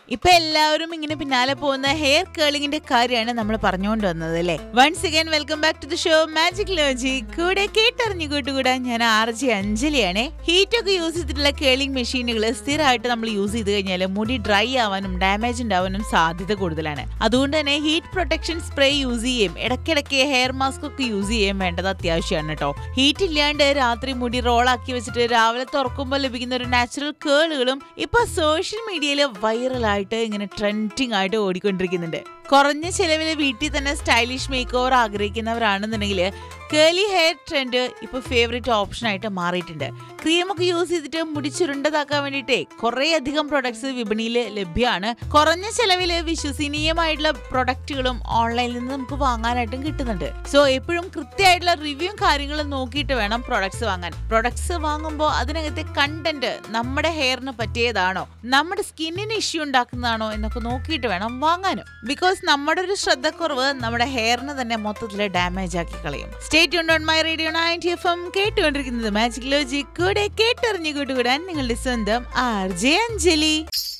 ഇപ്പൊ എല്ലാവരും ഇങ്ങനെ പിന്നാലെ പോകുന്ന ഹെയർ കേളിങ്ങിന്റെ കാര്യമാണ് നമ്മൾ പറഞ്ഞുകൊണ്ട് വന്നത് അല്ലേ once again welcome back to the show magic ലോജി കൂടെ കേട്ടറിഞ്ഞു കൂട്ടുകൂടാൻ ഞാൻ ആർ ജെ അഞ്ജലിയാണ് ഹീറ്റ് ഒക്കെ യൂസ് ചെയ്തിട്ടുള്ള കേളിംഗ് മെഷീനുകൾ സ്ഥിരമായിട്ട് നമ്മൾ യൂസ് ചെയ്ത് കഴിഞ്ഞാൽ മുടി ഡ്രൈ ആവാനും ഡാമേജ് ഉണ്ടാവാനും സാധ്യത കൂടുതലാണ് അതുകൊണ്ട് തന്നെ ഹീറ്റ് പ്രൊട്ടക്ഷൻ സ്പ്രേ യൂസ് ചെയ്യും ഇടയ്ക്കിടയ്ക്ക് ഹെയർ മാസ്ക് ഒക്കെ യൂസ് ചെയ്യാൻ വേണ്ടത് അത്യാവശ്യമാണ് കേട്ടോ ഹീറ്റ് ഇല്ലാണ്ട് രാത്രി മുടി റോളാക്കി വെച്ചിട്ട് രാവിലെ തുറക്കുമ്പോൾ ലഭിക്കുന്ന ഒരു നാച്ചുറൽ കേളുകളും ഇപ്പൊ സോഷ്യൽ മീഡിയയിൽ വൈറലായിട്ട് ഇങ്ങനെ ട്രെൻഡിങ് ആയിട്ട് ഓടിക്കൊണ്ടിരിക്കുന്നുണ്ട് കുറഞ്ഞ ചെലവിൽ വീട്ടിൽ തന്നെ സ്റ്റൈലിഷ് മേക്ക് ഓവർ ആഗ്രഹിക്കുന്നവരാണെന്നുണ്ടെങ്കിൽ കേളി ഹെയർ ട്രെൻഡ് ഇപ്പൊ ഫേവറേറ്റ് ഓപ്ഷൻ ആയിട്ട് മാറിയിട്ടുണ്ട് ക്രീമൊക്കെ യൂസ് ചെയ്തിട്ട് മുടി ചുരുണ്ടതാക്കാൻ വേണ്ടിയിട്ടേ കുറേ അധികം പ്രൊഡക്ട്സ് വിപണിയിൽ ലഭ്യമാണ് കുറഞ്ഞ ചെലവിൽ വിശ്വസനീയമായിട്ടുള്ള പ്രൊഡക്റ്റുകളും ഓൺലൈനിൽ നിന്ന് നമുക്ക് വാങ്ങാനായിട്ടും കിട്ടുന്നുണ്ട് സോ എപ്പോഴും കൃത്യമായിട്ടുള്ള റിവ്യൂവും കാര്യങ്ങളും നോക്കിയിട്ട് വേണം പ്രൊഡക്ട്സ് വാങ്ങാൻ പ്രൊഡക്ട്സ് വാങ്ങുമ്പോൾ അതിനകത്തെ കണ്ടന്റ് നമ്മുടെ ഹെയറിന് പറ്റിയതാണോ നമ്മുടെ സ്കിന്നിന് ഇഷ്യൂ ഉണ്ടാക്കുന്നതാണോ എന്നൊക്കെ നോക്കിയിട്ട് വേണം വാങ്ങാനും ബിക്കോസ് നമ്മുടെ ഒരു ശ്രദ്ധക്കുറവ് നമ്മുടെ ഹെയറിന് തന്നെ മൊത്തത്തിൽ ഡാമേജ് ആക്കി കളയും stay tuned on my radio ninety F M കേട്ടുകൊണ്ടിരിക്കുന്നത് മാജിക് ലോജി കൂടെ കേട്ടറിഞ്ഞു കൂട്ടുകൂടാൻ നിങ്ങളുടെ സ്വന്തം ആർ ജെ അഞ്ജലി